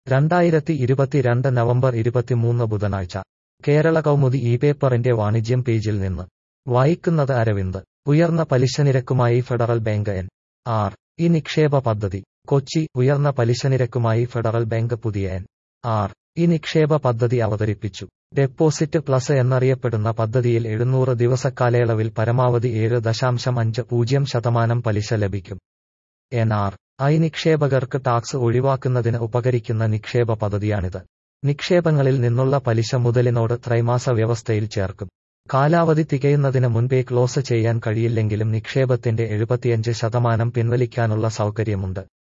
രണ്ടായിരത്തി ഇരുപത്തിരണ്ട് നവംബർ ഇരുപത്തിമൂന്ന് ബുധനാഴ്ച കേരള കൗമുദി ഈ പേപ്പറിന്റെ വാണിജ്യം പേജിൽ നിന്ന് വായിക്കുന്നത് അരവിന്ദ് ഉയർന്ന പലിശനിരക്കുമായി federal bank N R E നിക്ഷേപ പദ്ധതി കൊച്ചി ഉയർന്ന പലിശനിരക്കുമായി ഫെഡറൽ ബാങ്ക് പുതിയ എൻ ആർ ഈ നിക്ഷേപ പദ്ധതി അവതരിപ്പിച്ചു ഡെപ്പോസിറ്റ് പ്ലസ് എന്നറിയപ്പെടുന്ന പദ്ധതിയിൽ എഴുന്നൂറ് ദിവസക്കാലയളവിൽ പരമാവധി ഏഴ് ദശാംശം അഞ്ച് പൂജ്യം ശതമാനം പലിശ ലഭിക്കും എൻ ആർ ഐ നിക്ഷേപകർക്ക് ടാക്സ് ഒഴിവാക്കുന്നതിന് ഉപകരിക്കുന്ന നിക്ഷേപ പദ്ധതിയാണിത് നിക്ഷേപങ്ങളിൽ നിന്നുള്ള പലിശ മുതലിനോട് ത്രൈമാസ വ്യവസ്ഥയിൽ ചേർക്കും കാലാവധി തികയുന്നതിന് മുൻപേ ക്ലോസ് ചെയ്യാൻ കഴിയില്ലെങ്കിലും നിക്ഷേപത്തിന്റെ എഴുപത്തിയഞ്ച് ശതമാനം പിൻവലിക്കാനുള്ള സൗകര്യമുണ്ട്